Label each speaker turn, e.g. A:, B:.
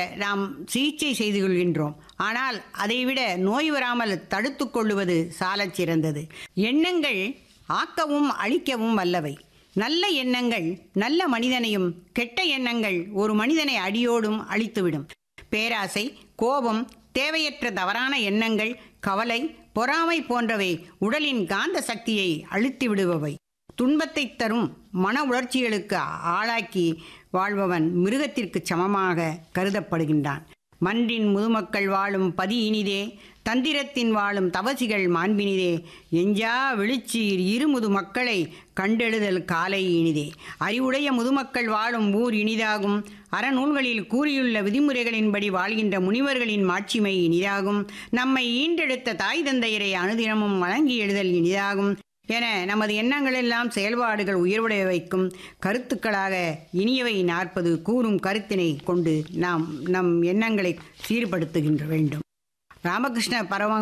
A: நாம் சிகிச்சை செய்து கொள்கின்றோம் ஆனால் அதைவிட நோய் வராமல் தடுத்து கொள்ளுவது சாலச் சிறந்தது எண்ணங்கள் ஆக்கவும் அழிக்கவும் வல்லவை நல்ல எண்ணங்கள் நல்ல மனிதனையும் கெட்ட எண்ணங்கள் ஒரு மனிதனை அடியோடும் அழித்துவிடும் பேராசை கோபம் தேவையற்ற தவறான எண்ணங்கள் கவலை பொறாமை போன்றவை உடலின் காந்த சக்தியை அழித்து விடுபவை துன்பத்தை தரும் மன உணர்ச்சிகளுக்கு ஆளாக்கி வாழ்பவன் மிருகத்திற்கு சமமாக கருதப்படுகின்றான் மன்றின் முதுமக்கள் வாழும் பதி இனிதே தந்திரத்தின் வாழும் தவசிகள் மாண்பினிதே எஞ்சா விழிச்சீர் இருமுது மக்களை கண்டெழுதல் காலை இனிதே அறிவுடைய முதுமக்கள் வாழும் ஊர் இனிதாகும் அறநூல்களில் கூறியுள்ள விதிமுறைகளின்படி வாழ்கின்ற முனிவர்களின் மாட்சிமை இனிதாகும் நம்மை ஈண்டெடுத்த தாய் தந்தையரை அனுதினமும் வழங்கி எழுதல் இனிதாகும் என நமது எண்ணங்களெல்லாம் செயல்பாடுகள் உயர்வுடைய வைக்கும் கருத்துக்களாக இனியவை நாற்பது கூறும் கருத்தினை கொண்டு நாம் நம் எண்ணங்களை சீர்படுத்துகின்ற வேண்டும் ராமகிருஷ்ண பரம